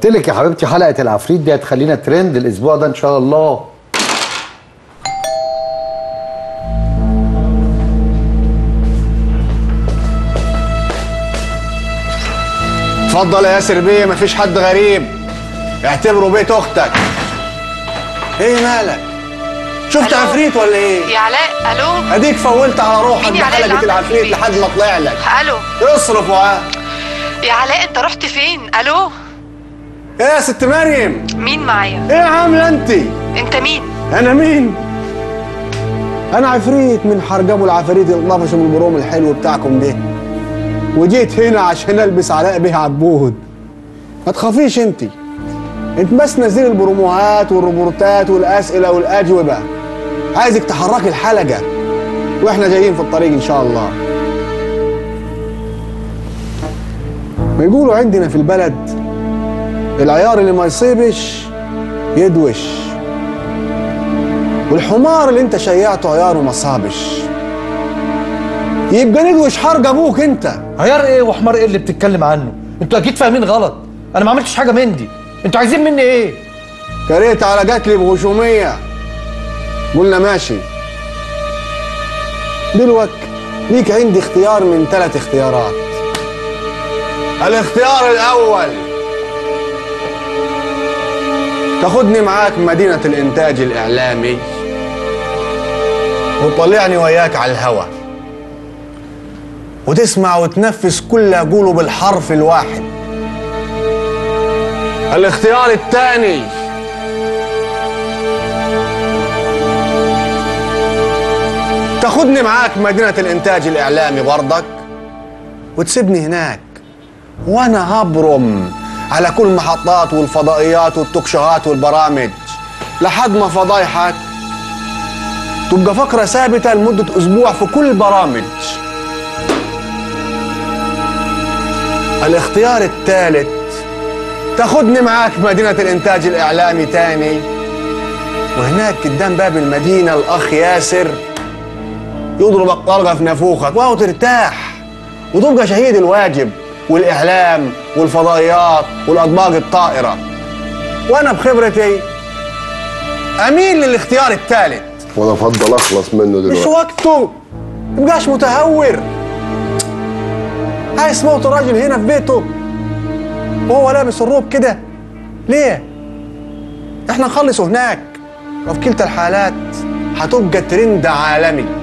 قلت لك يا حبيبتي حلقه العفريت دي هتخلينا ترند الاسبوع ده ان شاء الله اتفضل يا ياسر بيه مفيش حد غريب اعتبره بيت اختك ايه مالك شفت ألو؟ عفريت ولا ايه يا علاء الو اديك فولت على روحك مين يا علاء اللي بحلقه عندك العفريت في البيت؟ لحد ما طلع لك الو اصرف وها يا علاء انت رحت فين الو ايه يا ست مريم مين معايا ايه عامله انت انت مين انا مين انا عفريت من حرجبوا العفاريت اللي طفشوا من البروم الحلو بتاعكم ده وجيت هنا عشان البس علاء بيه عبود ما تخافيش انت انت بس نزلي البروموهات والروبورتات والاسئله والاجوبه عايزك تحركي الحلقه واحنا جايين في الطريق ان شاء الله بيقولوا عندنا في البلد العيار اللي ما يصيبش يدوش والحمار اللي انت شيعته عياره ما صابش يبقى ندوش حرق ابوك انت عيار ايه وحمار ايه اللي بتتكلم عنه انتوا اكيد فاهمين غلط انا ما عملتش حاجه من دي انتوا عايزين مني ايه كريت على قتلي بغشوميه قلنا ماشي دلوقتي ليك عندي اختيار من ثلاث اختيارات الاختيار الاول تاخدني معاك مدينة الإنتاج الإعلامي وتطلعني وياك على الهوا وتسمع وتنفذ كل اللي أقوله بالحرف الواحد الاختيار الثاني تاخدني معاك مدينة الإنتاج الإعلامي برضك وتسيبني هناك وأنا هبرم على كل المحطات والفضائيات والتوكشوهات والبرامج لحد ما فضايحك تبقى فقرة ثابتة لمدة أسبوع في كل البرامج الاختيار الثالث تاخدني معاك مدينة الإنتاج الإعلامي تاني وهناك قدام باب المدينة الأخ ياسر يضربك طلقة في نافوخك وهو ترتاح وتبقى شهيد الواجب والإعلام والفضائيات والأطباق الطائرة وأنا بخبرتي أميل للاختيار الثالث وانا افضل اخلص منه مش دلوقتي وقته مبقاش متهور عايز موت الراجل هنا في بيته وهو لابس الروب كده ليه؟ احنا نخلصه هناك وفي كلتا الحالات هتبقى ترند عالمي